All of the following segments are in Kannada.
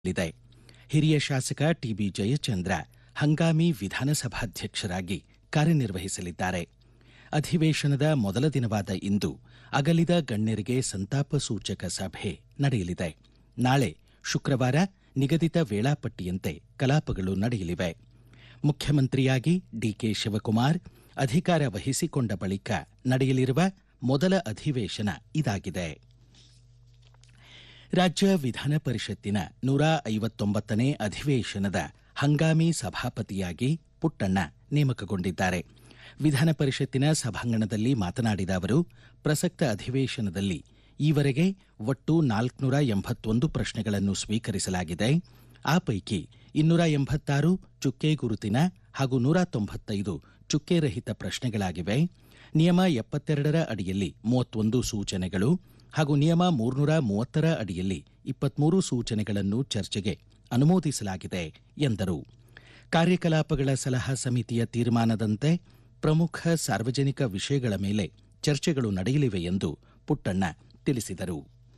ಲಿದೆ ಹಿರಿಯ ಶಾಸಕ ಟಿಬಿ ಜಯಚಂದ್ರ ಹಂಗಾಮಿ ವಿಧಾನಸಭಾಧ್ಯಕ್ಷರಾಗಿ ಕಾರ್ಯನಿರ್ವಹಿಸಲಿದ್ದಾರೆ ಅಧಿವೇಶನದ ಮೊದಲ ದಿನವಾದ ಇಂದು ಅಗಲಿದ ಗಣ್ಯರಿಗೆ ಸಂತಾಪ ಸೂಚಕ ಸಭೆ ನಡೆಯಲಿದೆ ನಾಳೆ ಶುಕ್ರವಾರ ನಿಗದಿತ ವೇಳಾಪಟ್ಟಿಯಂತೆ ಕಲಾಪಗಳು ನಡೆಯಲಿವೆ ಮುಖ್ಯಮಂತ್ರಿಯಾಗಿ ಡಿಕೆ ಶಿವಕುಮಾರ್ ಅಧಿಕಾರ ವಹಿಸಿಕೊಂಡ ಬಳಿಕ ನಡೆಯಲಿರುವ ಮೊದಲ ಅಧಿವೇಶನ ಇದಾಗಿದೆ ರಾಜ್ಯ ವಿಧಾನ ಪರಿಷತ್ತಿನ ನೂರ ಐವತ್ತೊಂಬತ್ತನೇ ಅಧಿವೇಶನದ ಹಂಗಾಮಿ ಸಭಾಪತಿಯಾಗಿ ಪುಟ್ಟಣ್ಣ ನೇಮಕಗೊಂಡಿದ್ದಾರೆ ವಿಧಾನ ಪರಿಷತ್ತಿನ ಸಭಾಂಗಣದಲ್ಲಿ ಮಾತನಾಡಿದ ಅವರು ಪ್ರಸಕ್ತ ಅಧಿವೇಶನದಲ್ಲಿ ಈವರೆಗೆ ಒಟ್ಟು ನಾಲ್ಕುನೂರ ಎಂಬತ್ತೊಂದು ಪ್ರಶ್ನೆಗಳನ್ನು ಸ್ವೀಕರಿಸಲಾಗಿದೆ ಆ ಪೈಕಿ ಇನ್ನೂರ ಎಂಬತ್ತಾರು ಚುಕ್ಕೆ ಗುರುತಿನ ಹಾಗೂ ನೂರ ತೊಂಬತ್ತೈದು ಚುಕ್ಕೆ ರಹಿತ ಪ್ರಶ್ನೆಗಳಾಗಿವೆ ನಿಯಮ ಎಪ್ಪತ್ತೆರಡರ ಅಡಿಯಲ್ಲಿ ಮೂವತ್ತೊಂದು ಸೂಚನೆಗಳು ಹಾಗೂ ನಿಯಮ ಮೂರ್ನೂರ ಮೂವತ್ತರ ಅಡಿಯಲ್ಲಿ ಇಪ್ಪತ್ಮೂರು ಸೂಚನೆಗಳನ್ನು ಚರ್ಚೆಗೆ ಅನುಮೋದಿಸಲಾಗಿದೆ ಎಂದರು ಕಾರ್ಯಕಲಾಪಗಳ ಸಲಹಾ ಸಮಿತಿಯ ತೀರ್ಮಾನದಂತೆ ಪ್ರಮುಖ ಸಾರ್ವಜನಿಕ ವಿಷಯಗಳ ಮೇಲೆ ಚರ್ಚೆಗಳು ನಡೆಯಲಿವೆ ಎಂದು ಪುಟ್ಟಣ್ಣ ತಿಳಿಸಿದರು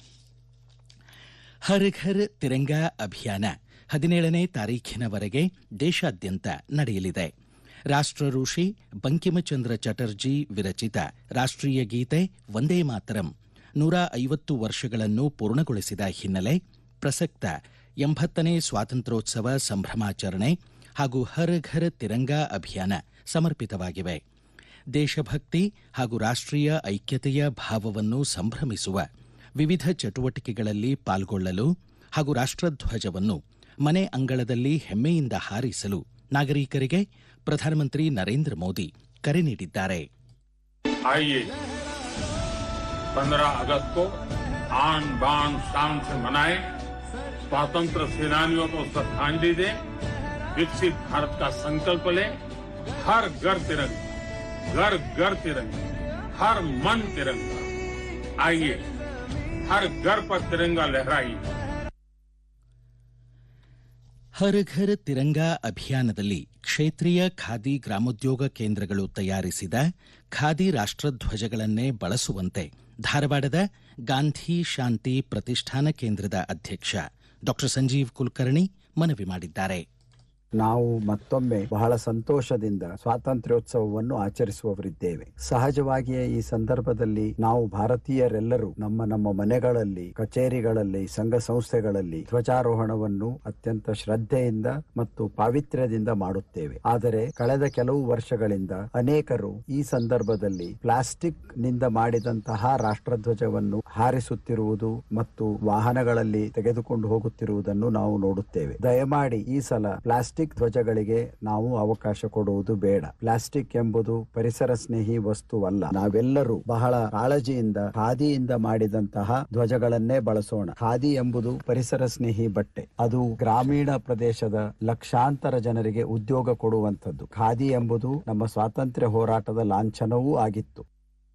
ಹರ್ ಘರ್ ತಿರಂಗಾ ಅಭಿಯಾನ ಹದಿನೇಳನೇ ತಾರೀಖಿನವರೆಗೆ ದೇಶಾದ್ಯಂತ ನಡೆಯಲಿದೆ ರಾಷ್ಟ್ರ ಋಷಿ ಬಂಕಿಮಚಂದ್ರ ಚಟರ್ಜಿ ವಿರಚಿತ ರಾಷ್ಟ್ರೀಯ ಗೀತೆ ವಂದೇ ಮಾತರಂ ನೂರ ಐವತ್ತು ವರ್ಷಗಳನ್ನು ಪೂರ್ಣಗೊಳಿಸಿದ ಹಿನ್ನೆಲೆ ಪ್ರಸಕ್ತ ಎಂಬತ್ತನೇ ಸ್ವಾತಂತ್ರ್ಯೋತ್ಸವ ಸಂಭ್ರಮಾಚರಣೆ ಹಾಗೂ ಹರ್ ಘರ್ ತಿರಂಗಾ ಅಭಿಯಾನ ಸಮರ್ಪಿತವಾಗಿವೆ ದೇಶಭಕ್ತಿ ಹಾಗೂ ರಾಷ್ಟ್ರೀಯ ಐಕ್ಯತೆಯ ಭಾವವನ್ನು ಸಂಭ್ರಮಿಸುವ ವಿವಿಧ ಚಟುವಟಿಕೆಗಳಲ್ಲಿ ಪಾಲ್ಗೊಳ್ಳಲು ಹಾಗೂ ರಾಷ್ಟ್ರಧ್ವಜವನ್ನು ಮನೆ ಅಂಗಳದಲ್ಲಿ ಹೆಮ್ಮೆಯಿಂದ ಹಾರಿಸಲು ನಾಗರಿಕರಿಗೆ ಪ್ರಧಾನಮಂತ್ರಿ ನರೇಂದ್ರ ಮೋದಿ ಕರೆ ನೀಡಿದ್ದಾರೆ आइए 15 अगस्त को आन बान शान से मनाएं स्वतंत्र सेनानियों को श्रद्धांजलि दें विकसित भारत का संकल्प लें हर घर तिरंगा घर घर तिरंगा हर मन तिरंगा आइए हर घर पर तिरंगा लहराइए ಹರ್ ಘರ್ ತಿರಂಗಾ ಅಭಿಯಾನದಲ್ಲಿ ಕ್ಷೇತ್ರೀಯ ಖಾದಿ ಗ್ರಾಮೋದ್ಯೋಗ ಕೇಂದ್ರಗಳು ತಯಾರಿಸಿದ ಖಾದಿ ರಾಷ್ಟ್ರಧ್ವಜಗಳನ್ನೇ ಬಳಸುವಂತೆ ಧಾರವಾಡದ ಗಾಂಧಿ ಶಾಂತಿ ಪ್ರತಿಷ್ಠಾನ ಕೇಂದ್ರದ ಅಧ್ಯಕ್ಷ ಡಾಕ್ಟರ್ ಸಂಜೀವ್ ಕುಲಕರ್ಣಿ ಮನವಿ ಮಾಡಿದ್ದಾರೆ ನಾವು ಮತ್ತೊಮ್ಮೆ ಬಹಳ ಸಂತೋಷದಿಂದ ಸ್ವಾತಂತ್ರ್ಯೋತ್ಸವವನ್ನು ಆಚರಿಸುವವರಿದ್ದೇವೆ ಸಹಜವಾಗಿಯೇ ಈ ಸಂದರ್ಭದಲ್ಲಿ ನಾವು ಭಾರತೀಯರೆಲ್ಲರೂ ನಮ್ಮ ನಮ್ಮ ಮನೆಗಳಲ್ಲಿ ಕಚೇರಿಗಳಲ್ಲಿ ಸಂಘ ಸಂಸ್ಥೆಗಳಲ್ಲಿ ಧ್ವಜಾರೋಹಣವನ್ನು ಅತ್ಯಂತ ಶ್ರದ್ಧೆಯಿಂದ ಮತ್ತು ಪಾವಿತ್ರ್ಯದಿಂದ ಮಾಡುತ್ತೇವೆ ಆದರೆ ಕಳೆದ ಕೆಲವು ವರ್ಷಗಳಿಂದ ಅನೇಕರು ಈ ಸಂದರ್ಭದಲ್ಲಿ ಪ್ಲಾಸ್ಟಿಕ್ ನಿಂದ ಮಾಡಿದಂತಹ ರಾಷ್ಟ್ರಧ್ವಜವನ್ನು ಹಾರಿಸುತ್ತಿರುವುದು ಮತ್ತು ವಾಹನಗಳಲ್ಲಿ ತೆಗೆದುಕೊಂಡು ಹೋಗುತ್ತಿರುವುದನ್ನು ನಾವು ನೋಡುತ್ತೇವೆ ದಯಮಾಡಿ ಈ ಸಲ ಪ್ಲಾಸ್ಟಿಕ್ ಧ್ವಜಗಳಿಗೆ ನಾವು ಅವಕಾಶ ಕೊಡುವುದು ಬೇಡ ಪ್ಲಾಸ್ಟಿಕ್ ಎಂಬುದು ಪರಿಸರ ಸ್ನೇಹಿ ವಸ್ತುವಲ್ಲ ನಾವೆಲ್ಲರೂ ಬಹಳ ಕಾಳಜಿಯಿಂದ ಖಾದಿಯಿಂದ ಮಾಡಿದಂತಹ ಧ್ವಜಗಳನ್ನೇ ಬಳಸೋಣ ಖಾದಿ ಎಂಬುದು ಪರಿಸರ ಸ್ನೇಹಿ ಬಟ್ಟೆ ಅದು ಗ್ರಾಮೀಣ ಪ್ರದೇಶದ ಲಕ್ಷಾಂತರ ಜನರಿಗೆ ಉದ್ಯೋಗ ಕೊಡುವಂಥದ್ದು ಖಾದಿ ಎಂಬುದು ನಮ್ಮ ಸ್ವಾತಂತ್ರ್ಯ ಹೋರಾಟದ ಲಾಂಛನವೂ ಆಗಿತ್ತು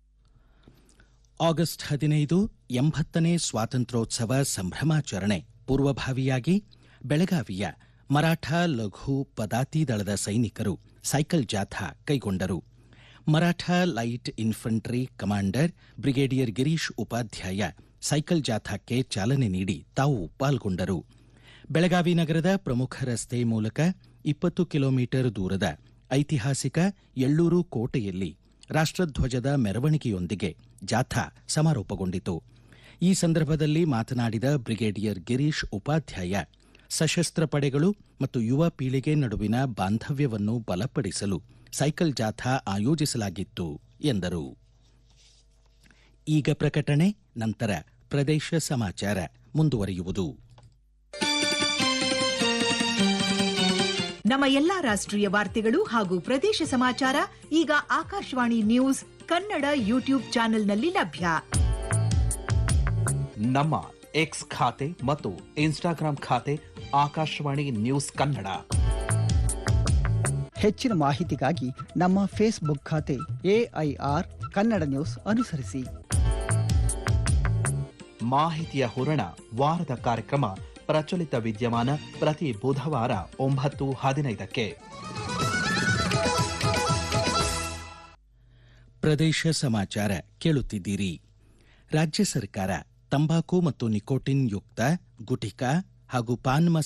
ಆಗಸ್ಟ್ ಹದಿನೈದು ಎಂಬತ್ತನೇ ಸ್ವಾತಂತ್ರ್ಯೋತ್ಸವ ಸಂಭ್ರಮಾಚರಣೆ ಪೂರ್ವಭಾವಿಯಾಗಿ ಬೆಳಗಾವಿಯ ಮರಾಠ ಲಘು ಪದಾತಿ ದಳದ ಸೈನಿಕರು ಸೈಕಲ್ ಜಾಥಾ ಕೈಗೊಂಡರು Maratha light infantry commander brigadier Girish Upadhyaya cycle ಜಾಥಾಕ್ಕೆ ಚಾಲನೆ ನೀಡಿ ತಾವು ಪಾಲ್ಗೊಂಡರು ಬೆಳಗಾವಿ ನಗರದ ಪ್ರಮುಖ ರಸ್ತೆ ಮೂಲಕ ಇಪ್ಪತ್ತು ಕಿಲೋಮೀಟರ್ ದೂರದ ಐತಿಹಾಸಿಕ ಎಳ್ಳೂರು ಕೋಟೆಯಲ್ಲಿ ರಾಷ್ಟ್ರಧ್ವಜದ ಮೆರವಣಿಗೆಯೊಂದಿಗೆ ಜಾಥಾ ಸಮಾರೋಪಗೊಂಡಿತು ಈ ಸಂದರ್ಭದಲ್ಲಿ ಮಾತನಾಡಿದ ಬ್ರಿಗೇಡಿಯರ್ ಗಿರೀಶ್ ಉಪಾಧ್ಯಾಯ ಸಶಸ್ತ್ರ ಪಡೆಗಳು ಮತ್ತು ಯುವ ಪೀಳಿಗೆ ನಡುವಿನ ಬಾಂಧವ್ಯವನ್ನು ಬಲಪಡಿಸಲು ಸೈಕಲ್ ಜಾಥಾ ಆಯೋಜಿಸಲಾಗಿತ್ತು ಎಂದರು ಈಗ ಪ್ರಕಟಣೆ ನಂತರ ಪ್ರದೇಶ ಸಮಾಚಾರ ಮುಂದುವರಿಯುವುದು ನಮ್ಮ ಎಲ್ಲಾ ರಾಷ್ಟ್ರೀಯ ವಾರ್ತೆಗಳು ಹಾಗೂ ಪ್ರದೇಶ ಸಮಾಚಾರ ಈಗ ಆಕಾಶವಾಣಿ ನ್ಯೂಸ್ ಕನ್ನಡ ಯೂಟ್ಯೂಬ್ ಚಾನೆಲ್ನಲ್ಲಿ ಲಭ್ಯ ನಮ್ಮ ಎಕ್ಸ್ ಖಾತೆ ಮತ್ತು ಇನ್ಸ್ಟಾಗ್ರಾಂ ಖಾತೆ ಆಕಾಶವಾಣಿ ನ್ಯೂಸ್ ಕನ್ನಡ ಹೆಚ್ಚಿನ ಮಾಹಿತಿಗಾಗಿ ನಮ್ಮ ಫೇಸ್ಬುಕ್ ಖಾತೆ ಎಐಆರ್ ಕನ್ನಡ ನ್ಯೂಸ್ ಅನುಸರಿಸಿ ಮಾಹಿತಿಯ ಹೂರಣ ವಾರದ ಕಾರ್ಯಕ್ರಮ ಪ್ರಚಲಿತ ವಿದ್ಯಮಾನ ಪ್ರತಿ ಬುಧವಾರ ಒಂಬತ್ತು ಹದಿನೈದಕ್ಕೆ ಪ್ರದೇಶ ಸಮಾಚಾರ ಕೇಳುತ್ತಿದ್ದೀರಿ ರಾಜ್ಯ ಸರ್ಕಾರ ತಂಬಾಕು ಮತ್ತು ನಿಕೋಟಿನ್ ಯುಕ್ತ ಗುಟಿಕಾ ಹಾಗೂ ಪಾನ್